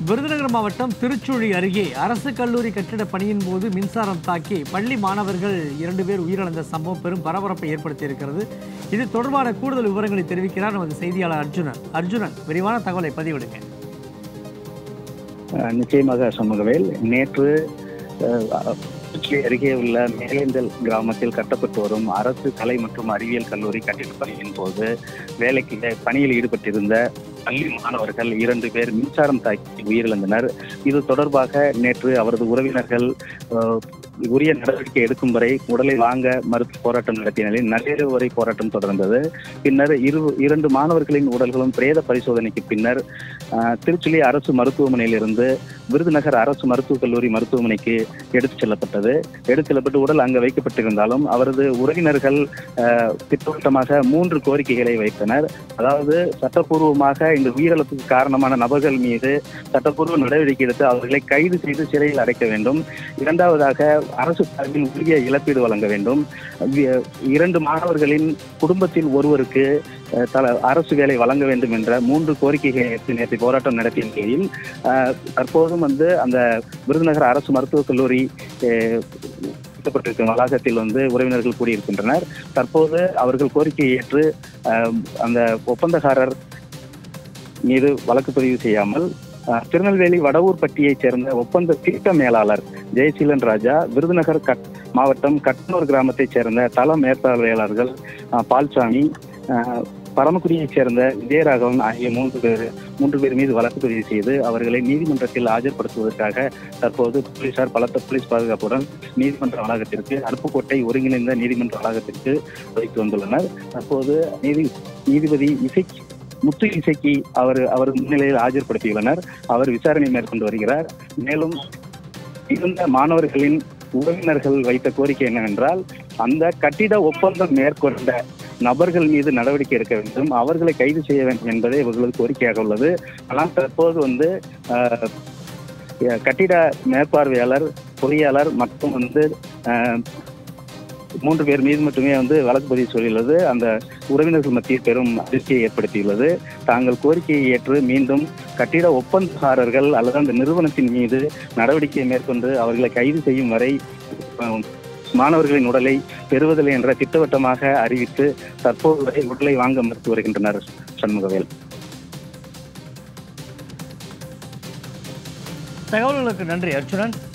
விருதுநகர் மாவட்டம் திருச்சுழி அருகே அரசு கல்லூரி கட்டிட பணியின் போது மின்சாரம் தாக்கி பள்ளி மாணவர்கள் இரண்டு பேர் உயிரிழந்த சம்பவம் பெரும் பரபரப்பை ஏற்படுத்தியிருக்கிறது இது தொடர்பான கூடுதல் விவரங்களை தெரிவிக்கிறார் நமது செய்தியாளர் அர்ஜுனன் அர்ஜுனன் விரிவான தகவலை பதிவிடுங்க அஹ் நிச்சயமாக சண்முகவேல் நேற்று அஹ், திருச்சி அருகே உள்ள மேலேந்தல் கிராமத்தில் கட்டப்பட்டு வரும் அரசு கலை மற்றும் அறிவியல் கல்லூரி கட்டிடப் பணியின் போது வேலைக்கு பணியில் ஈடுபட்டிருந்த பள்ளி மாணவர்கள் இரண்டு பேர் மின்சாரம் தாக்கி உயிரிழந்தனர் இது தொடர்பாக நேற்று அவரது உறவினர்கள் அஹ், உரிய நடவடிக்கை எடுக்கும் வரை உடலை வாங்க மறுத்து போராட்டம் நடத்திய நிலையில் நள்ளிரவு வரை போராட்டம் தொடர்ந்தது பின்னர் இரு இரண்டு மாணவர்களின் உடல்களும் பிரேத பரிசோதனைக்கு பின்னர் அஹ், திருச்சுழி அரசு மருத்துவமனையில் இருந்து விருதுநகர் அரசு மருத்துவக் கல்லூரி மருத்துவமனைக்கு எடுத்துச் செல்லப்பட்டது எடுத்துச் செல்லப்பட்டு உடல் அங்கு வைக்கப்பட்டிருந்தாலும் அவரது உறவினர்கள் அஹ், திட்டவட்டமாக மூன்று கோரிக்கைகளை வைத்தனர் அதாவது சட்டப்பூர்வமாக இந்த உயிரிழப்புக்கு காரணமான நபர்கள் மீது சட்டப்பூர்வ நடவடிக்கை எடுத்து அவர்களை கைது செய்து சிறையில் அடைக்க வேண்டும் இரண்டாவதாக அரசு சார்பில் உரிய இழப்பீடு வழங்க வேண்டும் வி- இரண்டு மாணவர்களின் குடும்பத்தில் ஒருவருக்கு அஹ், தல அரசு வேலை வழங்க வேண்டும் என்ற மூன்று கோரிக்கைகளை ஏற்று நேற்று போராட்டம் நடத்திய நிலையில் அஹ், தற்போதும் வந்து அந்த விருதுநகர் அரசு மருத்துவக் கல்லூரி அஹ், கட்டப்பட்டிருக்கும் வளாகத்தில் வந்து உறவினர்கள் கூடியிருக்கின்றனர் தற்போது அவர்கள் கோரிக்கையை ஏற்று அஹ், அந்த ஒப்பந்தக்காரர் மீது வழக்கு பதிவு செய்யாமல் அஹ், திருநெல்வேலி வடவூர்பட்டியைச் சேர்ந்த ஒப்பந்த திட்ட மேலாளர் ஜெயசீலன் ராஜா விருதுநகர் கட் மாவட்டம் கட்டனூர் கிராமத்தைச் சேர்ந்த தள மேற்பார்வையாளர்கள் அஹ், பால்சாமி அஹ், பரமக்குடியைச் சேர்ந்த விஜயராகவன் ஆகிய மூன்று பேர் மூன்று பேர் மீது வழக்கு பதிவு செய்து அவர்களை நீதிமன்றத்தில் ஆஜர்படுத்துவதற்காக தற்போது போலீசார் பலத்த போலீஸ் பாதுகாப்புடன் நீதிமன்ற வளாகத்திற்கு அருப்புக்கோட்டை ஒருங்கிணைந்த நீதிமன்ற வளாகத்திற்கு வைத்து வந்துள்ளனர் தற்போது நீதி நீதிபதி இசை முத்து இசைக்கு அவர் அவர் முன்னிலையில் ஆஜர்படுத்தியுள்ளனர் அவர் விசாரணை மேற்கொண்டு வருகிறார் மேலும் இருந்த மாணவர்களின் உறவினர்கள் வைத்த கோரிக்கை என்னவென்றால் அந்த கட்டிட ஒப்பந்தம் மேற்கொண்ட நபர்கள் மீது நடவடிக்கை எடுக்க வேண்டும் அவர்களை கைது செய்ய வேண்டும் என்பதே இவர்களது கோரிக்கையாக உள்ளது ஆனால் தற்போது வந்து ஆஹ், அஹ், கட்டிட மேற்பார்வையாளர் பொறியாளர் மற்றும் வந்து ஆஹ், மூன்று பேர் மீது மட்டுமே வந்து வழக்கு பதிவு சொல்லியுள்ளது அந்த உறவினர்கள் மத்தியில் பெரும் அதிர்ச்சியை ஏற்படுத்தியுள்ளது தாங்கள் கோரிக்கையை ஏற்று மீண்டும் கட்டிட ஒப்பந்தக்காரர்கள் அல்லது அந்த நிறுவனத்தின் மீது நடவடிக்கை மேற்கொண்டு அவர்களை கைது செய்யும் வரை அஹ், மாணவர்களின் உடலை பெறுவதில்லை என்ற திட்டவட்டமாக அறிவித்து தற்போது வரை உடலை வாங்க மறுத்து வருகின்றனர் சண்முகவேல் தகவல்களுக்கு நன்றி அர்ஜுனன்